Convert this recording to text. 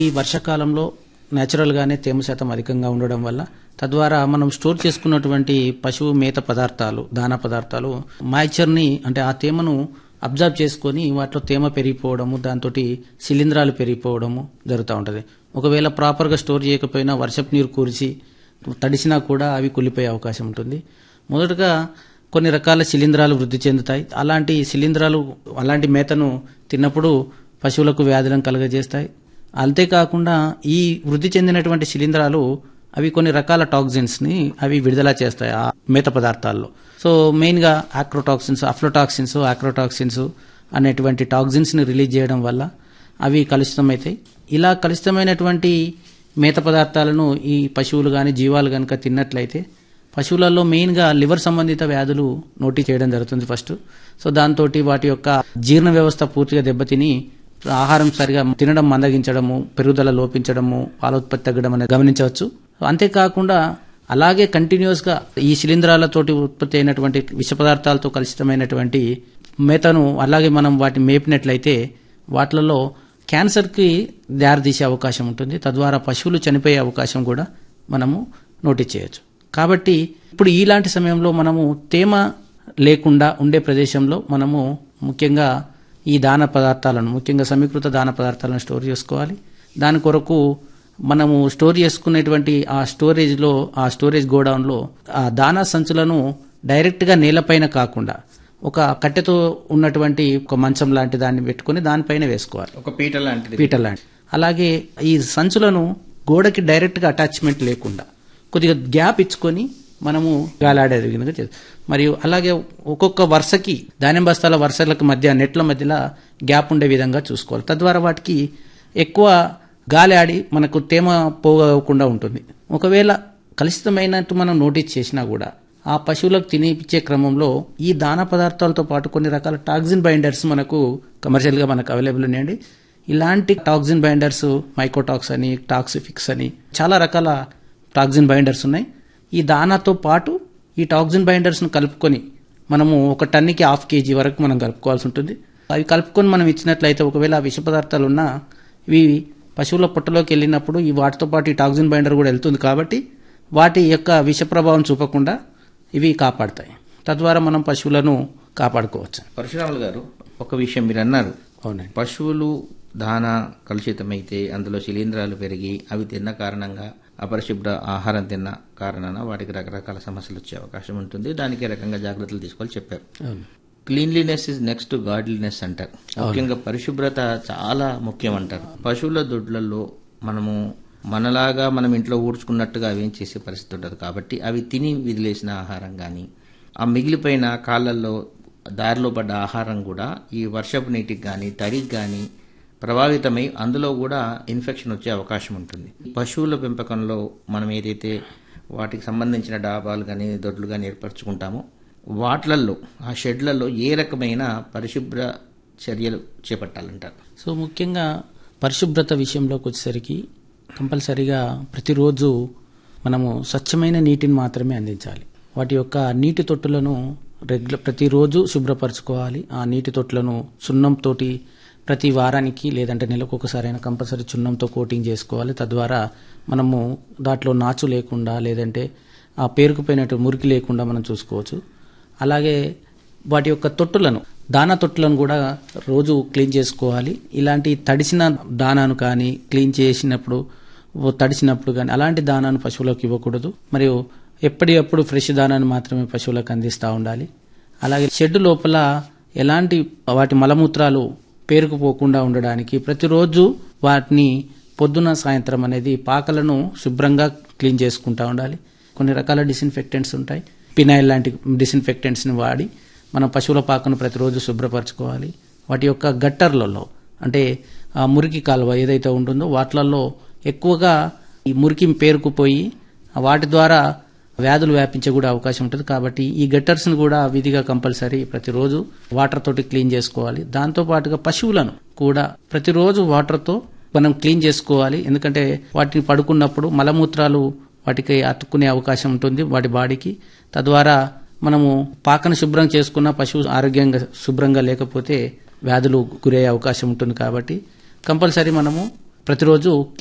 ఈ వర్షాకాలంలో నేచురల్గానే తేమ శాతం అధికంగా ఉండడం వల్ల తద్వారా మనం స్టోర్ చేసుకున్నటువంటి పశువు మేత పదార్థాలు దానా పదార్థాలు మాయిచర్ని అంటే ఆ తేమను అబ్జర్వ్ చేసుకొని వాటిలో తేమ పెరిగిపోవడము దాంతో శిలీంధ్రాలు పెరిగిపోవడము జరుగుతూ ఉంటుంది ఒకవేళ ప్రాపర్గా స్టోర్ చేయకపోయినా వర్షపు నీరు కూర్చి తడిసినా కూడా అవి కుళ్ళిపోయే అవకాశం ఉంటుంది మొదటగా కొన్ని రకాల శిలీంధ్రాలు వృద్ధి చెందుతాయి అలాంటి శిలీంధ్రాలు అలాంటి మేతను తిన్నప్పుడు పశువులకు వ్యాధులను కలుగజేస్తాయి అంతేకాకుండా ఈ వృద్ధి చెందినటువంటి శిలీంధ్రాలు అవి కొన్ని రకాల టాక్సిన్స్ ని అవి విడుదల చేస్తాయి ఆ మేత పదార్థాల్లో సో మెయిన్ గా ఆక్రోటాక్సిన్స్ అఫ్లోటాక్సిన్స్ ఆక్రోటాక్సిన్స్ అనేటువంటి టాక్సిన్స్ ని రిలీజ్ చేయడం వల్ల అవి కలుషితమవుతాయి ఇలా కలుషితమైనటువంటి మేత పదార్థాలను ఈ పశువులు కానీ జీవాలు కనుక తిన్నట్లయితే పశువులలో మెయిన్గా లివర్ సంబంధిత వ్యాధులు నోటీ చేయడం జరుగుతుంది ఫస్ట్ సో దాంతో వాటి యొక్క జీర్ణ వ్యవస్థ పూర్తిగా దెబ్బతిని ఆహారం సరిగా తినడం మందగించడము పెరుగుదల లోపించడము పాలోత్పత్తి తగ్గడం అనేది గమనించవచ్చు అంతేకాకుండా అలాగే కంటిన్యూస్ గా ఈ శిలీంధ్రాలతోటి ఉత్పత్తి అయినటువంటి విష పదార్థాలతో కలుషితమైనటువంటి మేతను అలాగే మనం వాటిని మేపినట్లయితే వాటిలలో క్యాన్సర్కి దారితీసే అవకాశం ఉంటుంది తద్వారా పశువులు చనిపోయే అవకాశం కూడా మనము నోటీస్ చేయొచ్చు కాబట్టి ఇప్పుడు ఇలాంటి సమయంలో మనము తేమ లేకుండా ఉండే ప్రదేశంలో మనము ముఖ్యంగా ఈ దాన పదార్థాలను ముఖ్యంగా సమీకృత దాన పదార్థాలను స్టోర్ చేసుకోవాలి దాని కొరకు మనము స్టోర్ చేసుకునేటువంటి ఆ స్టోరేజ్లో ఆ స్టోరేజ్ గోడౌన్లో ఆ దానా సంచులను డైరెక్ట్గా నేలపైన కాకుండా ఒక కట్టెతో ఉన్నటువంటి ఒక మంచం లాంటి దాన్ని పెట్టుకుని దానిపైన వేసుకోవాలి ఒక పీట లాంటిది పీటర్ లాంటి అలాగే ఈ సంచులను గోడకి డైరెక్ట్గా అటాచ్మెంట్ లేకుండా కొద్దిగా గ్యాప్ ఇచ్చుకొని మనము గాలాడే విధంగా చేస్తాం మరియు అలాగే ఒక్కొక్క వరుసకి ధాన్యం బస్తాల వరుసలకు మధ్య నెట్ల మధ్యలో గ్యాప్ ఉండే విధంగా చూసుకోవాలి తద్వారా వాటికి ఎక్కువ గాలి ఆడి మనకు తేమ పోగకుండా ఉంటుంది ఒకవేళ కలుషితమైనట్టు మనం నోటీస్ చేసినా కూడా ఆ పశువులకు తినిపించే క్రమంలో ఈ దాన పదార్థాలతో పాటు కొన్ని రకాల టాక్సిన్ బైండర్స్ మనకు కమర్షియల్గా మనకు అవైలబుల్ ఉన్నాయండి ఇలాంటి టాక్సిన్ బైండర్స్ మైకోటాక్స్ అని టాక్సిఫిక్స్ అని చాలా రకాల టాక్సిన్ బైండర్స్ ఉన్నాయి ఈ దానాతో పాటు ఈ టాక్సిన్ బైండర్స్ను కలుపుకొని మనము ఒక టన్నుకి హాఫ్ కేజీ వరకు మనం కలుపుకోవాల్సి ఉంటుంది అవి కలుపుకొని మనం ఇచ్చినట్లయితే ఒకవేళ ఆ విష పదార్థాలు ఉన్నా ఇవి పశువుల పుట్టలోకి వెళ్ళినప్పుడు ఈ వాటితో పాటు ఈ టాక్సిన్ బైండర్ కూడా వెళ్తుంది కాబట్టి వాటి యొక్క విష ప్రభావం చూపకుండా ఇవి కాపాడతాయి తద్వారా మనం పశువులను కాపాడుకోవచ్చు పరశురాములు గారు ఒక విషయం మీరు అన్నారు అవునండి పశువులు దాన కలుషితమైతే అందులో శిలీంధ్రాలు పెరిగి అవి తిన్న కారణంగా అపరిశుభ్ర ఆహారం తిన్న కారణాన వాటికి రకరకాల సమస్యలు వచ్చే అవకాశం ఉంటుంది దానికి ఏ రకంగా జాగ్రత్తలు తీసుకోవాలి చెప్పారు అవును క్లీన్లీనెస్ ఇస్ నెక్స్ట్ గాడ్లీనెస్ అంటారు ముఖ్యంగా పరిశుభ్రత చాలా ముఖ్యం అంటారు పశువుల దొడ్లలో మనము మనలాగా మనం ఇంట్లో ఊడ్చుకున్నట్టుగా అవి ఏం చేసే పరిస్థితి ఉండదు కాబట్టి అవి తిని విదిలేసిన ఆహారం కానీ ఆ మిగిలిపోయిన కాళ్ళల్లో దారిలో పడ్డ ఆహారం కూడా ఈ వర్షపు నీటికి కానీ తడికి కానీ ప్రభావితమై అందులో కూడా ఇన్ఫెక్షన్ వచ్చే అవకాశం ఉంటుంది పశువుల పెంపకంలో మనం ఏదైతే వాటికి సంబంధించిన డాబాలు కానీ దొడ్లు కానీ ఏర్పరచుకుంటామో వాట్లల్లో ఆ షెడ్లలో ఏ రకమైన పరిశుభ్ర చర్యలు చేపట్టాలంటారు సో ముఖ్యంగా పరిశుభ్రత విషయంలోకి వచ్చేసరికి కంపల్సరీగా ప్రతిరోజు మనము స్వచ్ఛమైన నీటిని మాత్రమే అందించాలి వాటి యొక్క నీటి తొట్టులను రెగ్యులర్ ప్రతిరోజు శుభ్రపరచుకోవాలి ఆ నీటి తొట్టులను సున్నంతోటి ప్రతి వారానికి లేదంటే నెలకు ఒకసారైనా కంపల్సరీ చున్నంతో కోటింగ్ చేసుకోవాలి తద్వారా మనము దాంట్లో నాచు లేకుండా లేదంటే ఆ పేరుకుపోయినట్టు మురికి లేకుండా మనం చూసుకోవచ్చు అలాగే వాటి యొక్క తొట్టులను దానా తొట్టులను కూడా రోజు క్లీన్ చేసుకోవాలి ఇలాంటి తడిసిన దానాను కానీ క్లీన్ చేసినప్పుడు ఓ తడిసినప్పుడు కానీ అలాంటి దానాను పశువులకు ఇవ్వకూడదు మరియు ఎప్పటికప్పుడు ఫ్రెష్ దానాన్ని మాత్రమే పశువులకు అందిస్తూ ఉండాలి అలాగే షెడ్ లోపల ఎలాంటి వాటి మలమూత్రాలు పేరుకుపోకుండా ఉండడానికి ప్రతిరోజు వాటిని పొద్దున సాయంత్రం అనేది పాకలను శుభ్రంగా క్లీన్ చేసుకుంటూ ఉండాలి కొన్ని రకాల డిస్ఇన్ఫెక్టెంట్స్ ఉంటాయి పినాయిల్ లాంటి డిస్ఇన్ఫెక్టెంట్స్ని వాడి మనం పశువుల పాకను ప్రతిరోజు శుభ్రపరచుకోవాలి వాటి యొక్క గట్టర్లలో అంటే ఆ మురికి కాలువ ఏదైతే ఉంటుందో వాటిలలో ఎక్కువగా ఈ మురికి పేరుకుపోయి వాటి ద్వారా వ్యాధులు వ్యాపించే కూడా అవకాశం ఉంటుంది కాబట్టి ఈ గట్టర్స్ని కూడా విధిగా కంపల్సరీ ప్రతిరోజు వాటర్ తోటి క్లీన్ చేసుకోవాలి దాంతో పాటుగా పశువులను కూడా ప్రతిరోజు వాటర్తో మనం క్లీన్ చేసుకోవాలి ఎందుకంటే వాటిని పడుకున్నప్పుడు మలమూత్రాలు వాటికి అతుక్కునే అవకాశం ఉంటుంది వాటి బాడీకి తద్వారా మనము పాకను శుభ్రం చేసుకున్న పశువు ఆరోగ్యంగా శుభ్రంగా లేకపోతే వ్యాధులు గురయ్యే అవకాశం ఉంటుంది కాబట్టి కంపల్సరీ మనము ప్రతిరోజు